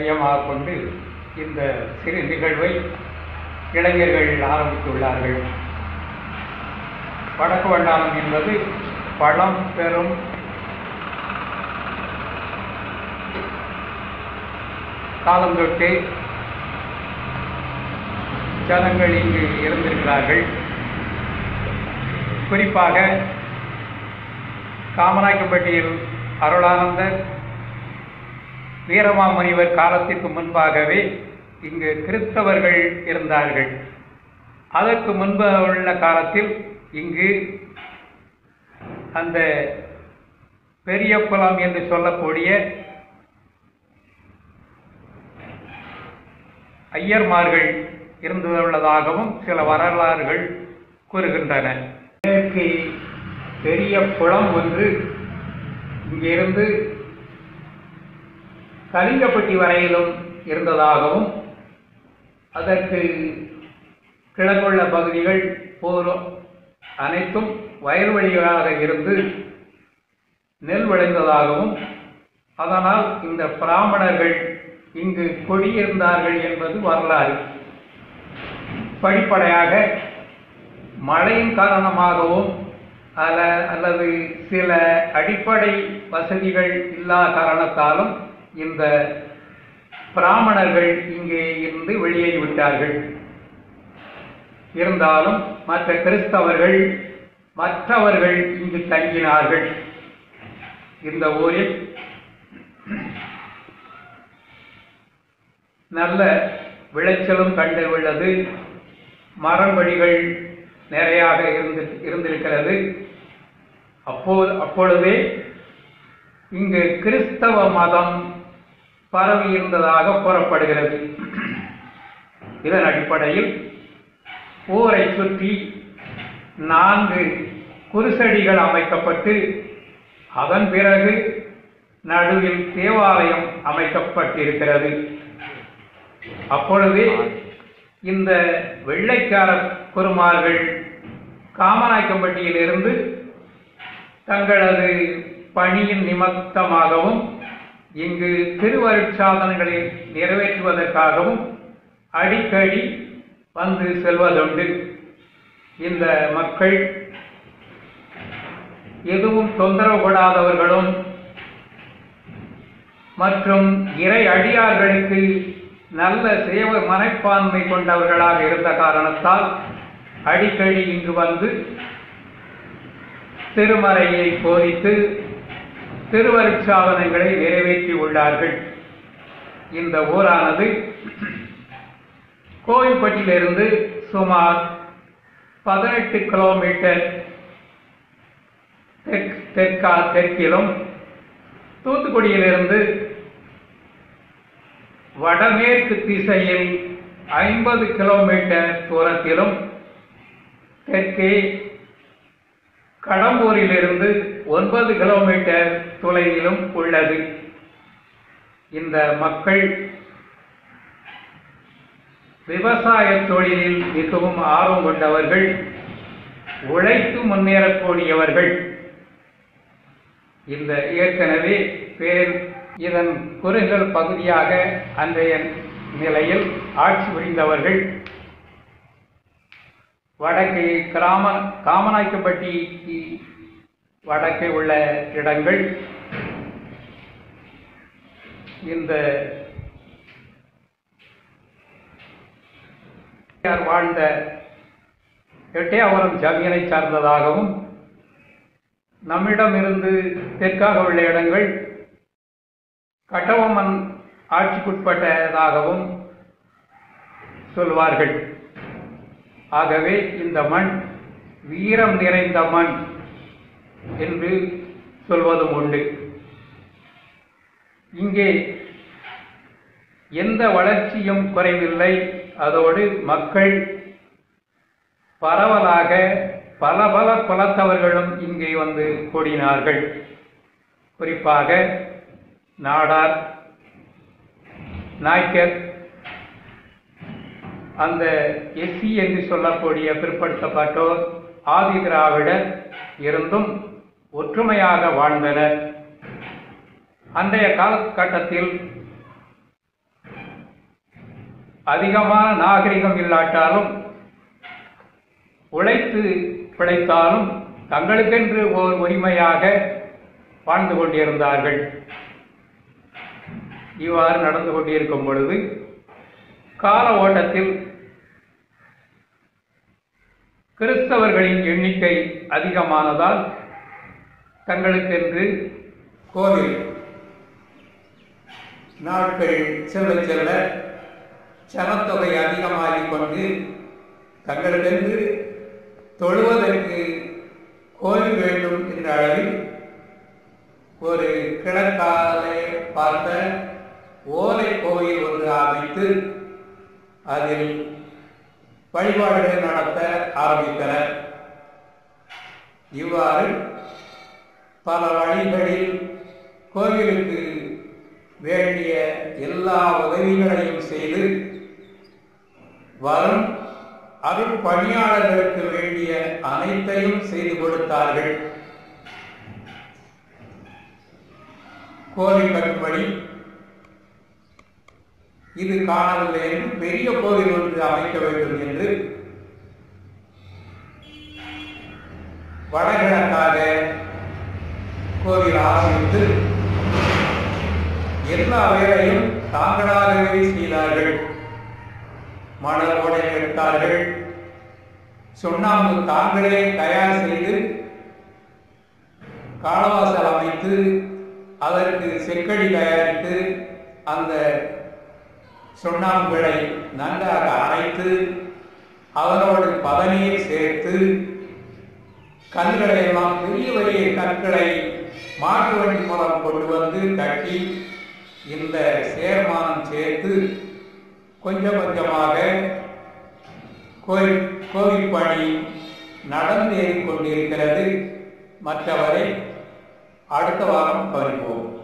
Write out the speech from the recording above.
மையமாக கொண்டு இந்த சிறு நிகழ்வை இளைஞர்கள் ஆரம்பித்துள்ளார்கள் வடக்கு வண்டானம் என்பது பழம் பெறும் காலந்தொட்டு ஜனங்கள் இங்கு இருந்திருக்கிறார்கள் குறிப்பாக காமநாயக்கம்பட்டியில் அருளானந்தர் வீரமாமுனிவர் காலத்திற்கு முன்பாகவே இங்கு கிறிஸ்தவர்கள் இருந்தார்கள் அதற்கு முன்பு உள்ள காலத்தில் இங்கு அந்த பெரிய குளம் என்று சொல்லக்கூடிய ஐயர்மார்கள் இருந்துள்ளதாகவும் சில வரலாறுகள் கூறுகின்றன இதற்கு பெரிய குளம் ஒன்று இங்கிருந்து கலிங்கப்பட்டி வரையிலும் இருந்ததாகவும் அதற்கு கிழக்குள்ள பகுதிகள் பூர்வ அனைத்தும் வயல்வெளிகளாக இருந்து நெல் விளைந்ததாகவும் அதனால் இந்த பிராமணர்கள் இங்கு குடியிருந்தார்கள் என்பது வரலாறு படிப்படையாக மழையின் காரணமாகவும் அல்ல அல்லது சில அடிப்படை வசதிகள் இல்லா காரணத்தாலும் இந்த பிராமணர்கள் இங்கே இருந்து வெளியேறிவிட்டார்கள் இருந்தாலும் மற்ற கிறிஸ்தவர்கள் மற்றவர்கள் இங்கு தங்கினார்கள் இந்த ஊரில் நல்ல விளைச்சலும் கண்டு உள்ளது மரவழிகள் நிறையாக இருந்து இருந்திருக்கிறது அப்போது அப்பொழுதே இங்கு கிறிஸ்தவ மதம் பரவி இருந்ததாக கூறப்படுகிறது இதன் அடிப்படையில் ஊரை சுற்றி நான்கு குருசடிகள் அமைக்கப்பட்டு அதன் பிறகு நடுவில் தேவாலயம் அமைக்கப்பட்டிருக்கிறது அப்பொழுதே இந்த வெள்ளைக்கார குருமார்கள் காமநாயக்கம்பட்டியிலிருந்து தங்களது பணியின் நிமித்தமாகவும் இங்கு திருவருட்சாதனங்களை நிறைவேற்றுவதற்காகவும் அடிக்கடி வந்து செல்வதுண்டு இந்த மக்கள் எதுவும் தொந்தரவு கொடாதவர்களும் மற்றும் இறை அடியார்களுக்கு நல்ல சேவை மனப்பான்மை கொண்டவர்களாக இருந்த காரணத்தால் அடிக்கடி இங்கு வந்து திருமறையை போதித்து திருவருட்சாதனங்களை நிறைவேற்றி உள்ளார்கள் இந்த ஊரானது கோவில்பட்டியிலிருந்து சுமார் பதினெட்டு கிலோமீட்டர் தெற் தெற்கா தெற்கிலும் தூத்துக்குடியிலிருந்து வடமேற்கு திசையில் ஐம்பது கிலோமீட்டர் தூரத்திலும் தெற்கே கடம்பூரிலிருந்து ஒன்பது கிலோமீட்டர் தொலைவிலும் உள்ளது இந்த மக்கள் விவசாய தொழிலில் மிகவும் ஆர்வம் கொண்டவர்கள் உழைத்து முன்னேறக்கூடியவர்கள் இந்த ஏற்கனவே பேர் இதன் குறுகல் பகுதியாக அன்றைய நிலையில் ஆட்சி புரிந்தவர்கள் வடக்கே கிராம காமநாயக்கப்பட்டிக்கு வடக்கே உள்ள இடங்கள் இந்த வாழ்ந்த எட்டையாவரம் ஜமீனை சார்ந்ததாகவும் நம்மிடமிருந்து தெற்காக உள்ள இடங்கள் கட்டபொம்மன் ஆட்சிக்குட்பட்டதாகவும் சொல்வார்கள் ஆகவே இந்த மண் வீரம் நிறைந்த மண் என்று சொல்வதும் உண்டு இங்கே எந்த வளர்ச்சியும் குறைவில்லை அதோடு மக்கள் பரவலாக பல பல குலத்தவர்களும் இங்கே வந்து கூடினார்கள் குறிப்பாக நாடார் நாய்க்கர் அந்த எஸ்சி என்று சொல்லக்கூடிய பிற்படுத்தப்பட்டோர் ஆதி திராவிடர் இருந்தும் ஒற்றுமையாக வாழ்ந்தனர் அன்றைய காலகட்டத்தில் அதிகமான நாகரிகம் இல்லாட்டாலும் உழைத்து பிழைத்தாலும் தங்களுக்கென்று ஓர் உரிமையாக வாழ்ந்து கொண்டிருந்தார்கள் இவ்வாறு நடந்து கொண்டிருக்கும் பொழுது கால ஓட்டத்தில் கிறிஸ்தவர்களின் எண்ணிக்கை அதிகமானதால் தங்களுக்கென்று கோவில் நாட்கள் செல்ல செல்ல சனத்தொகை அதிகமாகிக் கொண்டு தங்களுக்கென்று தொழுவதற்கு கோவில் வேண்டும் என்ற அளவில் ஒரு கிழக்காலே பார்த்த ஓலை கோயில் ஒன்று அமைத்து அதில் வழிபாடுகள் நடத்த ஆரம்பித்தனர் இவ்வாறு பல வழிகளில் கோவிலுக்கு வேண்டிய எல்லா உதவிகளையும் செய்து வரும் அருள் பணியாளர்களுக்கு வேண்டிய அனைத்தையும் செய்து கொடுத்தார்கள் கோவில் கட்டுப்படி இது காணவில்லை என்று பெரிய கோவில் ஒன்று அமைக்க வேண்டும் என்று வடகிழக்காக கோவில் ஆரம்பித்து எல்லா வேலையும் தாங்களாகவே செய்தார்கள் மணல் ஓடை எடுத்தார்கள் சுண்ணாம்பு தாங்களே தயார் செய்து காலவாசல் அமைத்து அதற்கு செக்கடி தயாரித்து அந்த சுண்ணாம்புகளை நன்றாக அரைத்து அதனோடு பதநீர் சேர்த்து கல்களை எல்லாம் பெரிய பெரிய கற்களை மாட்டு வண்டி மூலம் கொண்டு வந்து கட்டி இந்த சேர்மானம் சேர்த்து கொஞ்சம் கொஞ்சமாக கோயில் கோவில் பணி நடந்தேறிக் கொண்டிருக்கிறது மற்றவரை அடுத்த வாரம் கவனிப்போம்